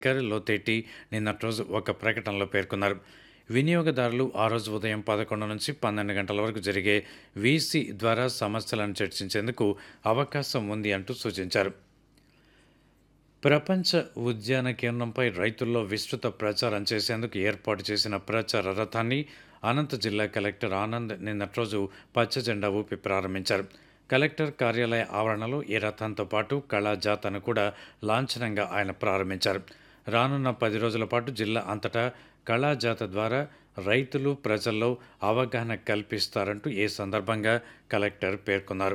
కర్ లోతేటి నిన్నటి రోజు ఒక ప్రకటనలో పేర్కొన్నారు వినియోగదారులు ఆ రోజు ఉదయం పదకొండు నుంచి పన్నెండు గంటల వరకు జరిగే వీసీ ద్వారా సమస్యలను చర్చించేందుకు అవకాశం ఉంది అంటూ సూచించారు ప్రపంచ ఉద్యాన కేంద్రంపై రైతుల్లో విస్తృత ప్రచారం చేసేందుకు ఏర్పాటు చేసిన ప్రచార రథాన్ని అనంత జిల్లా కలెక్టర్ ఆనంద్ నిన్నటి రోజు పచ్చ జెండా ఊపి ప్రారంభించారు కలెక్టర్ కార్యాలయ ఆవరణలో ఈ రథంతో పాటు కళాజాతను కూడా లాంఛనంగా ఆయన ప్రారంభించారు రానున్న పది రోజుల పాటు జిల్లా అంతటా కళాజాత ద్వారా రైతులు ప్రజల్లో అవగాహన కల్పిస్తారంటూ ఈ సందర్భంగా కలెక్టర్ పేర్కొన్నారు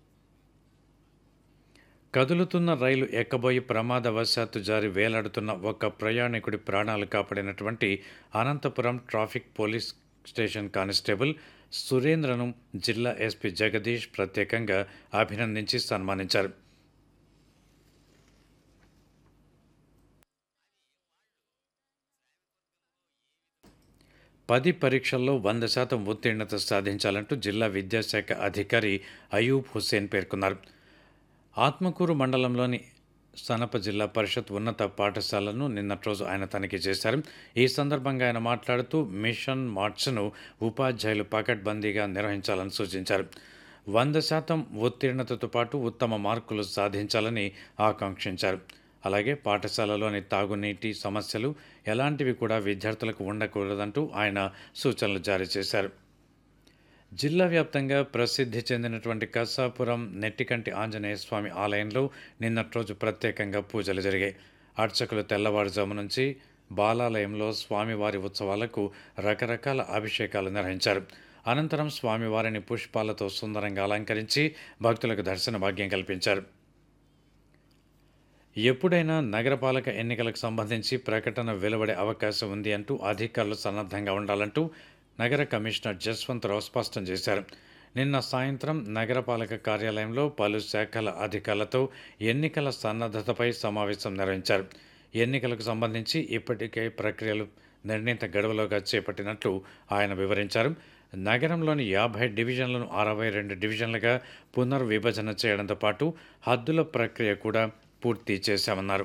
కదులుతున్న రైలు ఎక్కబోయి ప్రమాదవశాత్తు జారి వేలాడుతున్న ఒక ప్రయాణికుడి ప్రాణాలు కాపాడినటువంటి Anantapuram traffic police station constable సురేంద్రను జిల్లా ఎస్పీ జగదీష్ ప్రత్యేకంగా అభినందించి సన్మానించారు పది పరీక్షల్లో వంద శాతం ఉత్తీర్ణత సాధించాలంటూ జిల్లా విద్యాశాఖ అధికారి అయూబ్ హుస్సేన్ పేర్కొన్నారు ఆత్మకూరు మండలంలోని సనప జిల్లా పరిషత్ ఉన్నత పాఠశాలను నిన్నటి రోజు ఆయన తనిఖీ చేశారు ఈ సందర్భంగా ఆయన మాట్లాడుతూ మిషన్ మార్చ్ను ఉపాధ్యాయులు పకడ్బందీగా నిర్వహించాలని సూచించారు వంద శాతం ఉత్తీర్ణతతో పాటు ఉత్తమ మార్కులు సాధించాలని ఆకాంక్షించారు అలాగే పాఠశాలలోని తాగునీటి సమస్యలు ఎలాంటివి కూడా విద్యార్థులకు ఉండకూడదంటూ ఆయన సూచనలు జారీ చేశారు జిల్లా వ్యాప్తంగా ప్రసిద్ధి చెందినటువంటి కసాపురం నెట్టికంటి ఆంజనేయ స్వామి ఆలయంలో నిన్నటి రోజు ప్రత్యేకంగా పూజలు జరిగాయి అర్చకులు తెల్లవారుజాము నుంచి బాలాలయంలో స్వామివారి ఉత్సవాలకు రకరకాల అభిషేకాలు నిర్వహించారు అనంతరం స్వామివారిని పుష్పాలతో సుందరంగా అలంకరించి భక్తులకు దర్శన భాగ్యం కల్పించారు ఎప్పుడైనా నగరపాలక ఎన్నికలకు సంబంధించి ప్రకటన వెలువడే అవకాశం ఉంది అంటూ అధికారులు సన్నద్ధంగా ఉండాలంటూ నగర కమిషనర్ జస్వంతరావు స్పష్టం చేశారు నిన్న సాయంత్రం నగరపాలక కార్యాలయంలో పలు శాఖల అధికారులతో ఎన్నికల సన్నద్ధతపై సమావేశం నిర్వహించారు ఎన్నికలకు సంబంధించి ఇప్పటికే ప్రక్రియలు నిర్ణీత గడువులోగా చేపట్టినట్లు ఆయన వివరించారు నగరంలోని యాభై డివిజన్లను అరవై రెండు డివిజన్లుగా పునర్విభజన చేయడంతో పాటు హద్దుల ప్రక్రియ కూడా పూర్తి చేశామన్నారు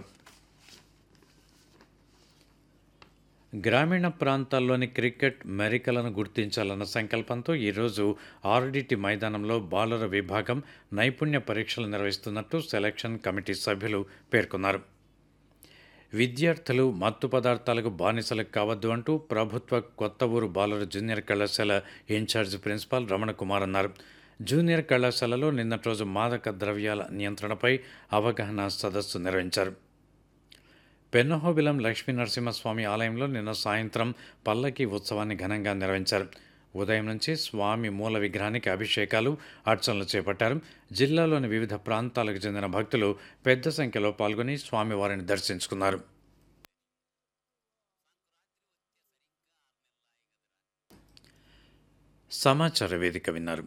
గ్రామీణ ప్రాంతాల్లోని క్రికెట్ మెరికలను గుర్తించాలన్న సంకల్పంతో ఈరోజు ఆర్డిటి మైదానంలో బాలుర విభాగం నైపుణ్య పరీక్షలు నిర్వహిస్తున్నట్టు సెలక్షన్ కమిటీ సభ్యులు పేర్కొన్నారు విద్యార్థులు మత్తు పదార్థాలకు బానిసలకు కావద్దు అంటూ ప్రభుత్వ కొత్త ఊరు బాలుర జూనియర్ కళాశాల ఇన్ఛార్జ్ ప్రిన్సిపాల్ రమణ కుమార్ అన్నారు జూనియర్ కళాశాలలో నిన్నటి రోజు మాదక ద్రవ్యాల నియంత్రణపై అవగాహన సదస్సు నిర్వహించారు పెన్నహోబిలం లక్ష్మీ నరసింహస్వామి ఆలయంలో నిన్న సాయంత్రం పల్లకి ఉత్సవాన్ని ఘనంగా నిర్వహించారు ఉదయం నుంచి స్వామి మూల విగ్రహానికి అభిషేకాలు అర్చనలు చేపట్టారు జిల్లాలోని వివిధ ప్రాంతాలకు చెందిన భక్తులు పెద్ద సంఖ్యలో పాల్గొని స్వామివారిని దర్శించుకున్నారు సమాచార వేదిక విన్నారు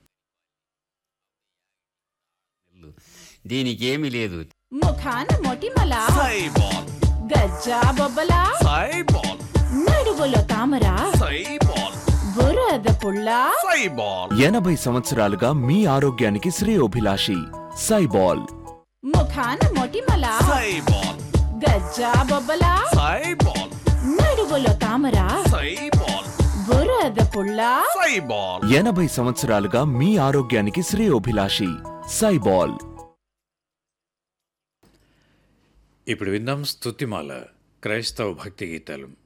దీనికి ఏమీ లేదు ముఖాన మొటిమల సైబాల్ గజ్జా బొబ్బల సైబాల్ నడువులో తామర సైబాల్ బురద పుల్ల సైబాల్ ఎనభై సంవత్సరాలుగా మీ ఆరోగ్యానికి శ్రేయోభిలాషి సైబాల్ ముఖాన మొటిమల సైబాల్ గజ్జా బొబ్బల సైబాల్ నడువులో తామర సైబాల్ బురద పుల్ల సైబాల్ ఎనభై సంవత్సరాలుగా మీ ఆరోగ్యానికి శ్రేయోభిలాషి సైబాల్ ఇప్పుడు విందాం స్తుతిమాల క్రైస్తవ భక్తి గీతాలు